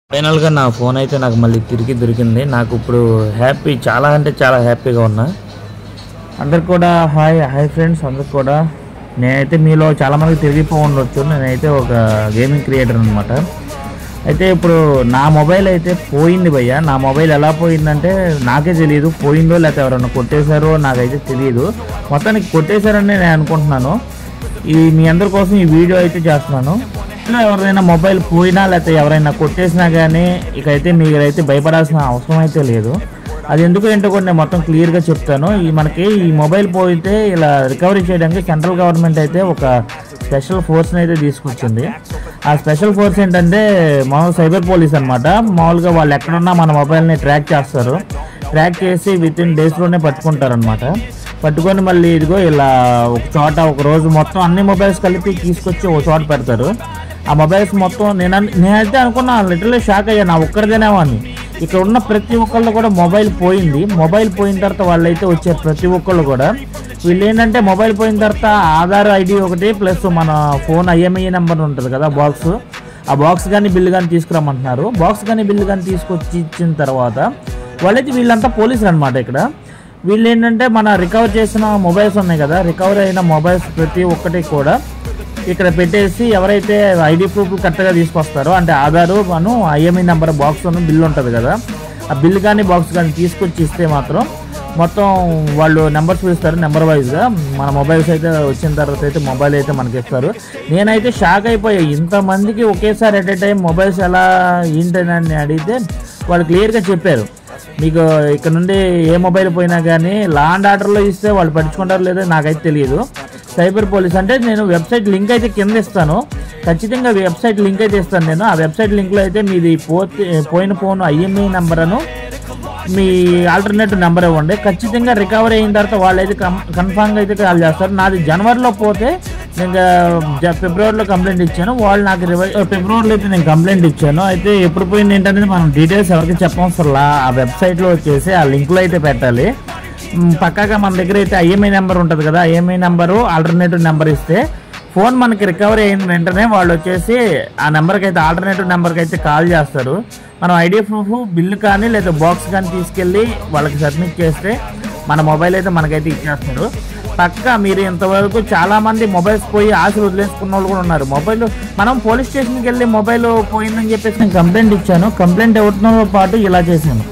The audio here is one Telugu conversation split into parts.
ఫైనల్గా నా ఫోన్ అయితే నాకు మళ్ళీ తిరిగి దొరికింది నాకు ఇప్పుడు హ్యాపీ చాలా అంటే చాలా హ్యాపీగా ఉన్నా అందరికి కూడా హాయ్ హాయ్ ఫ్రెండ్స్ అందరికి కూడా నేనైతే మీలో చాలామందికి తిరిగిపో ఉండొచ్చు నేనైతే ఒక గేమింగ్ క్రియేటర్ అనమాట అయితే ఇప్పుడు నా మొబైల్ అయితే పోయింది భయ్య నా మొబైల్ ఎలా పోయిందంటే నాకే తెలియదు పోయిందో లేకపోతే ఎవరైనా కొట్టేశారో నాకైతే తెలియదు మొత్తానికి కొట్టేశారని నేను అనుకుంటున్నాను ఈ మీ అందరి కోసం ఈ వీడియో అయితే చేస్తున్నాను ఇంట్లో ఎవరైనా మొబైల్ పోయినా లేకపోతే ఎవరైనా కొట్టేసినా కానీ ఇకైతే మీరైతే భయపడాల్సిన అవసరం అయితే లేదు అది ఎందుకు ఏంటో కూడా నేను మొత్తం క్లియర్గా చెప్తాను ఈ మనకి ఈ మొబైల్ పోయితే ఇలా రికవరీ చేయడానికి సెంట్రల్ గవర్నమెంట్ అయితే ఒక స్పెషల్ ఫోర్స్ని అయితే తీసుకొచ్చింది ఆ స్పెషల్ ఫోర్స్ ఏంటంటే మామూలు సైబర్ పోలీస్ అనమాట మామూలుగా వాళ్ళు ఎక్కడున్నా మన మొబైల్ని ట్రాక్ చేస్తారు ట్రాక్ చేసి విత్ ఇన్ డేస్లోనే పట్టుకుంటారనమాట పట్టుకొని మళ్ళీ ఇదిగో ఇలా ఒక చోట ఒక రోజు మొత్తం అన్ని మొబైల్స్ కలిపి తీసుకొచ్చి ఒక చోట పెడతారు ఆ మొబైల్స్ మొత్తం నేను అన్- నేనైతే అనుకున్నా లిటరలీ షాక్ అయ్యా నా ఒక్కరిదేనేమో అని ఇక్కడ ఉన్న ప్రతి ఒక్కళ్ళు కూడా మొబైల్ పోయింది మొబైల్ పోయిన తర్వాత వాళ్ళైతే వచ్చే ప్రతి ఒక్కళ్ళు కూడా వీళ్ళు ఏంటంటే మొబైల్ పోయిన తర్వాత ఆధార్ ఐడి ఒకటి ప్లస్ మన ఫోన్ ఐఎంఐ నెంబర్ ఉంటుంది కదా బాక్స్ ఆ బాక్స్ కానీ బిల్లు కానీ తీసుకురమ్మంటున్నారు బాక్స్ కానీ బిల్లు కానీ తీసుకొచ్చి ఇచ్చిన తర్వాత వాళ్ళైతే వీళ్ళంతా పోలీసులు అనమాట ఇక్కడ వీళ్ళు ఏంటంటే మన రికవర్ చేసిన మొబైల్స్ ఉన్నాయి కదా రికవర్ అయిన మొబైల్స్ ప్రతి ఒక్కటి కూడా ఇక్కడ పెట్టేసి ఎవరైతే ఐడి ప్రూఫ్ కరెక్ట్గా తీసుకొస్తారో అంటే ఆధారు అను ఐఎంఐ నెంబర్ బాక్స్ బిల్ ఉంటుంది కదా ఆ బిల్ కానీ బాక్స్ కానీ తీసుకొచ్చి ఇస్తే మాత్రం మొత్తం వాళ్ళు నెంబర్స్ పిలుస్తారు నెంబర్ వైజ్గా మన మొబైల్స్ అయితే వచ్చిన తర్వాత అయితే మొబైల్ అయితే మనకి ఇస్తారు నేనైతే షాక్ అయిపోయా ఇంతమందికి ఒకేసారి ఎట్ ఏ టైం మొబైల్స్ ఎలా ఏంటని అడిగితే వాళ్ళు క్లియర్గా చెప్పారు మీకు ఇక్కడ నుండి ఏ మొబైల్ పోయినా కానీ లా అండ్ ఆర్డర్లో ఇస్తే వాళ్ళు పట్టించుకుంటారో లేదో నాకైతే తెలియదు సైబర్ పోలీస్ అంటే నేను వెబ్సైట్ లింక్ అయితే కింద ఇస్తాను ఖచ్చితంగా వెబ్సైట్ లింక్ అయితే ఇస్తాను నేను ఆ వెబ్సైట్ లింక్లో అయితే మీది పోతే పోయిన ఫోన్ ఐఎంఐ నెంబర్ను మీ ఆల్టర్నేటివ్ నెంబర్ ఇవ్వండి ఖచ్చితంగా రికవరీ అయిన తర్వాత వాళ్ళైతే కన్ కన్ఫామ్గా అయితే కాల్ చేస్తారు నాది జనవరిలో పోతే నేను జ- ఫిబ్రవరిలో కంప్లైంట్ ఇచ్చాను వాళ్ళు నాకు రివై ఫిబ్రవరిలో అయితే నేను కంప్లైంట్ ఇచ్చాను అయితే ఎప్పుడు పోయింది ఏంటనేది మనం డీటెయిల్స్ ఎవరికి చెప్పవసరలా ఆ వెబ్సైట్లో వచ్చేసి ఆ లింక్లో అయితే పెట్టాలి మ్, పక్కాగా మన దగ్గర అయితే ఐఎంఐ నెంబర్ ఉంటుంది కదా ఐఎంఐ నెంబరు ఆల్టర్నేటివ్ నెంబర్ ఇస్తే ఫోన్ మనకి రికవరీ అయిన వెంటనే వాళ్ళు వచ్చేసి ఆ నెంబర్కి అయితే ఆల్టర్నేటివ్ నెంబర్కి అయితే కాల్ చేస్తారు మనం ఐడి ప్రూఫ్ బిల్లు కానీ లేదా బాక్స్ కానీ తీసుకెళ్ళి వాళ్ళకి సబ్మిట్ చేస్తే మన మొబైల్ అయితే మనకైతే ఇచ్చేస్తారు పక్క మీరు ఇంతవరకు చాలా మంది మొబైల్స్ పోయి ఆశలు వదిలేసుకున్న వాళ్ళు కూడా ఉన్నారు మొబైల్ మనం పోలీస్ స్టేషన్కి వెళ్ళి మొబైల్ పోయిందని చెప్పేసి నేను కంప్లైంట్ ఇచ్చాను కంప్లైంట్ ఇవ్వడంతో పాటు ఇలా చేశాను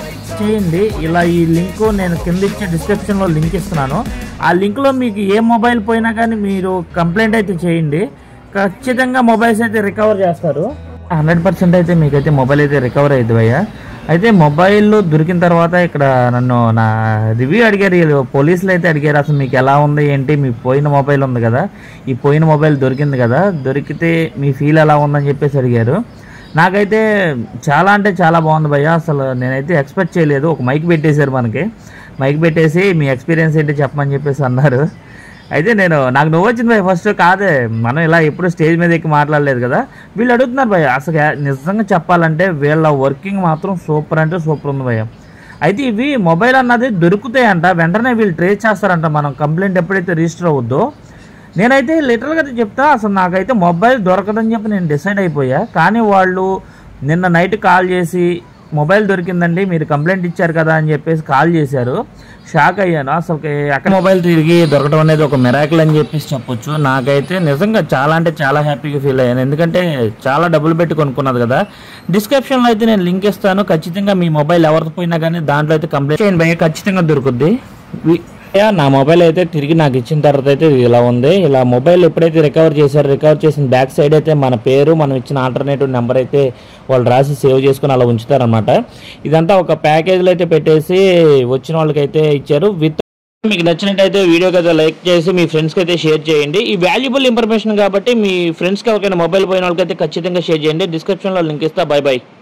చేయండి ఇలా ఈ లింక్ నేను కింద ఇచ్చే డిస్క్రిప్షన్లో లింక్ ఇస్తున్నాను ఆ లింక్లో మీకు ఏ మొబైల్ పోయినా కానీ మీరు కంప్లైంట్ అయితే చేయండి ఖచ్చితంగా మొబైల్స్ అయితే రికవర్ చేస్తారు హండ్రెడ్ పర్సెంట్ అయితే మీకైతే మొబైల్ అయితే రికవర్ అయ్యింది భయ్య అయితే మొబైల్ దొరికిన తర్వాత ఇక్కడ నన్ను నా రివ్యూ అడిగారు వీళ్ళు పోలీసులు అయితే అడిగారు అసలు మీకు ఎలా ఉంది ఏంటి మీ పోయిన మొబైల్ ఉంది కదా ఈ పోయిన మొబైల్ దొరికింది కదా దొరికితే మీ ఫీల్ ఎలా ఉందని చెప్పేసి అడిగారు నాకైతే చాలా అంటే చాలా బాగుంది భయ్య అసలు నేనైతే ఎక్స్పెక్ట్ చేయలేదు ఒక మైక్ పెట్టేశారు మనకి మైక్ పెట్టేసి మీ ఎక్స్పీరియన్స్ ఏంటి చెప్పమని చెప్పేసి అన్నారు అయితే నేను నాకు నువ్వు వచ్చింది భయ్య ఫస్ట్ కాదే మనం ఇలా ఎప్పుడు స్టేజ్ మీద ఎక్కి మాట్లాడలేదు కదా వీళ్ళు అడుగుతున్నారు భయ్య అసలు నిజంగా చెప్పాలంటే వీళ్ళ వర్కింగ్ మాత్రం సూపర్ అంటే సూపర్ ఉంది భయ్య అయితే ఇవి మొబైల్ అన్నది దొరుకుతాయంట వెంటనే వీళ్ళు ట్రేస్ చేస్తారంట మనం కంప్లైంట్ ఎప్పుడైతే రిజిస్టర్ అవుద్దో నేనైతే లిటరల్గా చెప్తా అసలు నాకైతే మొబైల్ దొరకదని చెప్పి నేను డిసైడ్ అయిపోయా కానీ వాళ్ళు నిన్న నైట్ కాల్ చేసి మొబైల్ దొరికిందండి మీరు కంప్లైంట్ ఇచ్చారు కదా అని చెప్పేసి కాల్ చేశారు షాక్ అయ్యాను అసలు అక్కడ మొబైల్ తిరిగి దొరకడం అనేది ఒక మెరాకిల్ అని చెప్పేసి చెప్పొచ్చు నాకైతే నిజంగా చాలా అంటే చాలా హ్యాపీగా ఫీల్ అయ్యాను ఎందుకంటే చాలా డబ్బులు పెట్టి కొనుక్కున్నది కదా డిస్క్రిప్షన్లో అయితే నేను లింక్ ఇస్తాను ఖచ్చితంగా మీ మొబైల్ ఎవరితో పోయినా కానీ దాంట్లో అయితే కంప్లైంట్ చేయండి భయ్య ఖచ్చితంగా దొరుకుద్ది వి- యా, నా మొబైల్ అయితే తిరిగి నాకు ఇచ్చిన తర్వాత అయితే ఇది ఇలా ఉంది ఇలా మొబైల్ ఎప్పుడైతే రికవర్ చేశారో రికవర్ చేసిన బ్యాక్ సైడ్ అయితే మన పేరు మనం ఇచ్చిన ఆల్టర్నేటివ్ నెంబర్ అయితే వాళ్ళు రాసి సేవ్ చేసుకుని అలా ఉంచుతారనమాట ఇదంతా ఒక ప్యాకేజ్లో అయితే పెట్టేసి వచ్చిన వాళ్ళకైతే ఇచ్చారు విత్ మీకు నచ్చినట్టయితే వీడియోకి అయితే లైక్ చేసి మీ ఫ్రెండ్స్కి అయితే షేర్ చేయండి ఈ వాల్యుబుల్ ఇన్ఫర్మేషన్ కాబట్టి మీ ఫ్రెండ్స్కి ఎవరికైనా మొబైల్ పోయిన వాళ్ళకైతే ఖచ్చితంగా షేర్ చేయండి డిస్క్రిప్షన్లో లింక్ ఇస్తా బై బై